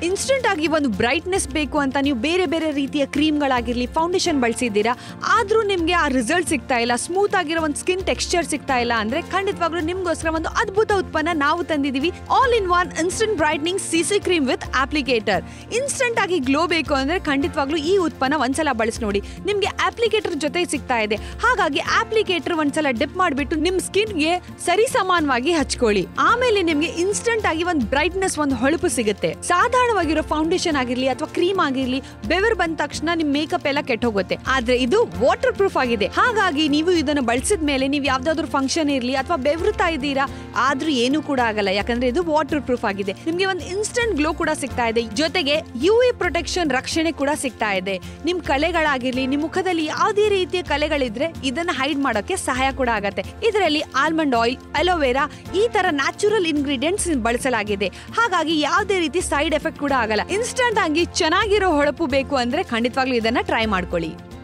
instant ಆಗಿ ಒಂದು brightness ಬೇಕು ಅಂತ ನೀವು ಬೇರೆ ಬೇರೆ ರೀತಿಯ ಕ್ರೀಮ್ಗಳಾಗಿರ್ಲಿ ಫೌಂಡೇಶನ್ ಬಳಸಿದ್ದೀರಾ ಆದ್ರೂ ನಿಮ್ಗೆ ಆ ರಿಸಲ್ಟ್ ಸಿಗ್ತಾ ಇಲ್ಲ ಸ್ಮೂತ್ ಆಗಿರೋ ಒಂದು ಸ್ಕಿನ್ ಟೆಕ್ಸ್ಚರ್ ಸಿಗ್ತಾ ಇಲ್ಲ ಅಂದ್ರೆ ಖಂಡಿತವಾಗ್ಲೂ ನಿಮ್ಗೋಸ್ಕರ ಒಂದು ಅದ್ಭುತ ಉತ್ಪನ್ನ ನಾವು ತಂದಿದೀವಿ all in one instant brightening CC cream with applicator instant ಆಗಿ ಗ್ಲೋ ಬೇಕು ಅಂದ್ರೆ ಖಂಡಿತವಾಗ್ಲೂ ಈ ಉತ್ಪನ್ನ ಒಂದ್ಸಲ ಬಳಸಿ ನೋಡಿ ನಿಮ್ಗೆ ಅಪ್ಲಿಕೇಟರ್ ಜೊತೆ ಸಿಗ್ತಾ ಇದೆ ಹಾಗಾಗಿ ಅಪ್ಲಿಕೇಟರ್ ಒಂದ್ಸಲ ಡಿಪ್ ಮಾಡಿಬಿಟ್ಟು ನಿಮ್ ಸ್ಕಿನ್ಗೆ ಸರಿ ಸಮಾನವಾಗಿ ಹಚ್ಕೊಳ್ಳಿ ಆಮೇಲೆ ನಿಮ್ಗೆ ಇನ್ಸ್ಟೆಂಟ್ ಆಗಿ ಒಂದು ಬ್ರೈಟ್ನೆಸ್ ಒಂದು ಹೊಳಪು ಸಿಗುತ್ತೆ ಸಾಧಾರಣವಾಗಿರೋ ಫೌಂಡೇಶನ್ ಆಗಿರ್ಲಿ ಅಥವಾ ಕ್ರೀಮ್ ಆಗಿರ್ಲಿ ಬೆವರು ಬಂದ ತಕ್ಷಣ ನಿಮ್ ಮೇಕಪ್ ಎಲ್ಲ ಕೆಟ್ಟ ಹೋಗುತ್ತೆ ಆದ್ರೆ ಇದು ವಾಟರ್ ಪ್ರೂಫ್ ಆಗಿದೆ ಹಾಗಾಗಿ ನೀವು ಇದನ್ನು ಬಳಸಿದ ಮೇಲೆ ನೀವು ಯಾವ್ದಾದ್ರು ಫಂಕ್ಷನ್ ಇರ್ಲಿ ಅಥವಾ ಬೆವರುತ್ತಾ ಇದ್ದೀರಾ ಆದ್ರೂ ಏನು ಕೂಡ ಆಗಲ್ಲ ಯಾಕಂದ್ರೆ ಇದು ವಾಟರ್ ಪ್ರೂಫ್ ಆಗಿದೆ ನಿಮ್ಗೆ ಒಂದು ಇನ್ಸ್ಟೆಂಟ್ ಗ್ಲೋ ಕೂಡ ಸಿಗ್ತಾ ಇದೆ ಜೊತೆಗೆ ಯು ಎ ಪ್ರೊಟೆಕ್ಷನ್ ರಕ್ಷಣೆ ಕೂಡ ಸಿಗ್ತಾ ಇದೆ ನಿಮ್ ಕಲೆಗಳಾಗಿರ್ಲಿ ನಿಮ್ ಮುಖದಲ್ಲಿ ಯಾವುದೇ ರೀತಿಯ ಕಲೆಗಳಿದ್ರೆ ಇದನ್ನ ಹೈಡ್ ಮಾಡೋಕೆ ಸಹಾಯ ಕೂಡ ಆಗತ್ತೆ ಇದರಲ್ಲಿ ಆಲ್ಮಂಡ್ ಆಯಿಲ್ ಅಲೋವೆರಾ ಈ ತರ ನ್ಯಾಚುರಲ್ ಇಂಗ್ರೀಡಿಯೆಂಟ್ಸ್ ಬಳಸಲಾಗಿದೆ ಹಾಗಾಗಿ ಯಾವುದೇ ರೀತಿ ಸೈಡ್ ಎಫೆಕ್ಟ್ ಕೂಡ ಆಗಲ್ಲ ಇನ್ಸ್ಟಂಟ್ ಆಗಿ ಚೆನ್ನಾಗಿರೋ ಹೊಳಪು ಬೇಕು ಅಂದ್ರೆ ಖಂಡಿತವಾಗ್ಲೂ ಇದನ್ನ ಟ್ರೈ ಮಾಡ್ಕೊಳ್ಳಿ